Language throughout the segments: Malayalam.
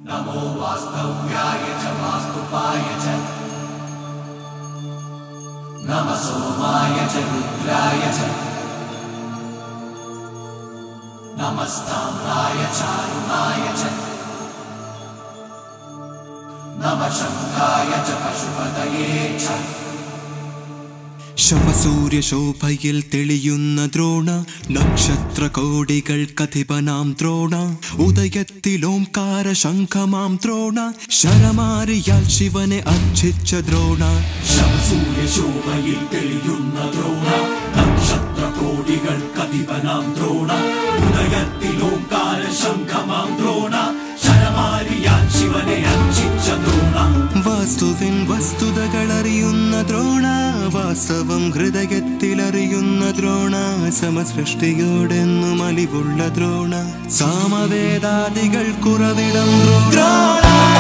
नमो वास्तव्याय च वास्तुपाय च नमः सोमाय च रुद्राय च नमस्ताम्राय चारुणाय च नमः शङ्खाय च पशुपतये च ശവസൂര്യശോഭയിൽ തെളിയുന്ന ദ്രോണ നക്ഷത്ര കോടികൾ കഥിപനാം ദ്രോണ ഉദയത്തിലോംകാര ശംഖമാം ദ്രോണ ശരമാരിയാൽ ശിവനെ അർച്ചിച്ച ദ്രോണ ശംസൂര്യശോഭയിൽ തെളിയുന്ന ദ്രോണ നക്ഷത്ര കോടികൾ കതിപനാം ദ്രോണ ഉദയത്തിലോങ്കാര ശംഖമാം ദ്രോണ ശരമാരിയാൻ ശിവനെ അർച്ചിച്ച ദ്രോണ വാസ്തുവിൻ വസ്തുതകൾ അറിയുന്ന ദ്രോണ വാസ്തവം ഹൃദയത്തിലറിയുന്ന ദ്രോണ സമസൃഷ്ടിയോടെന്നും അലിവുള്ള ദ്രോണ സാമവേദാദികൾ കുറവിടം ദ്രോണ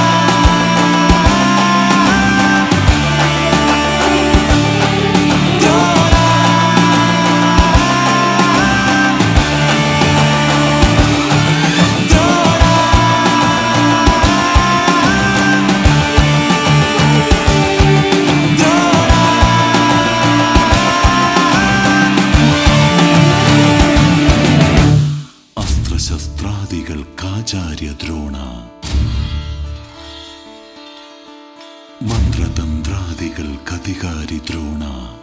അസ്ത്രശസ്ത്രാദികൾക്കാചാര്യ ദ്രോണ മന്ത്രതന്ത്രാദികൾക്കധികാരി ദ്രോണ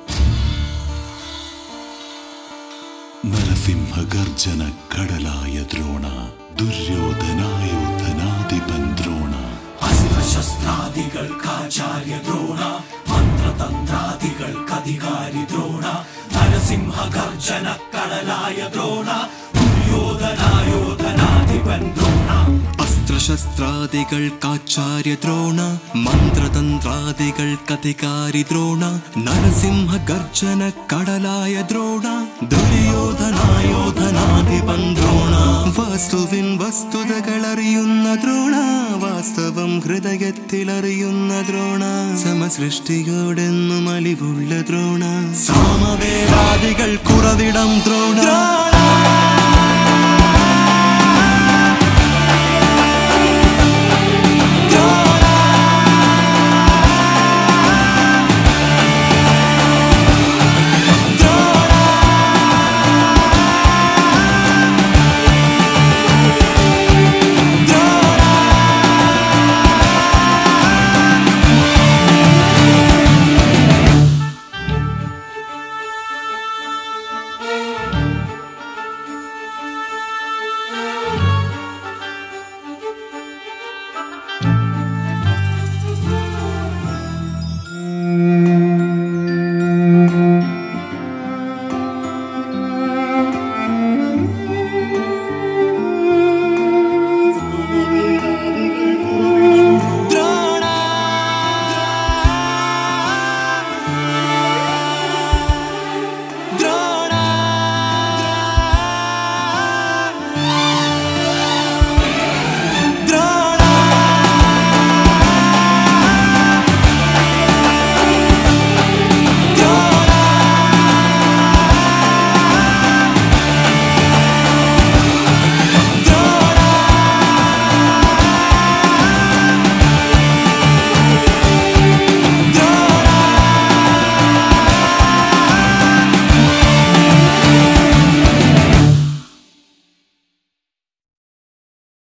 നരസിംഹഗർജന കടലായ ദ്രോണ ദുര്യോധനായോധനാധിപൻ ദ്രോണ അസ്ത്രശസ്ത്രാദികൾക്കാചാര്യ ദ്രോണ മന്ത്രതന്ത്രാദികൾക്കധികാരി ദ്രോണ നരസിംഹ ഗർജന കടലായ ദ്രോണ ദുര്യോധനായോധനാധിപൻ ദ്രോണ അസ്ത്രശസ്ത്രാദികൾക്കാചാര്യ ദ്രോണ മന്ത്രതന്ത്രാദികൾക്കധികാരി ദ്രോണ നരസിംഹ ഗർജന കടലായ ദ്രോണ ദുര്യോധനായോധനാധിപൻ ദ്രോണ വാസ്തുവിൻ വസ്തുതകൾ അറിയുന്ന ദ്രോണ വാസ്തവം ഹൃദയത്തിലറിയുന്ന ദ്രോണ സമസൃഷ്ടിയോടെന്നും അലിവുള്ള ദ്രോണ സാമവേദാദികൾ കുറവിടം ദ്രോണ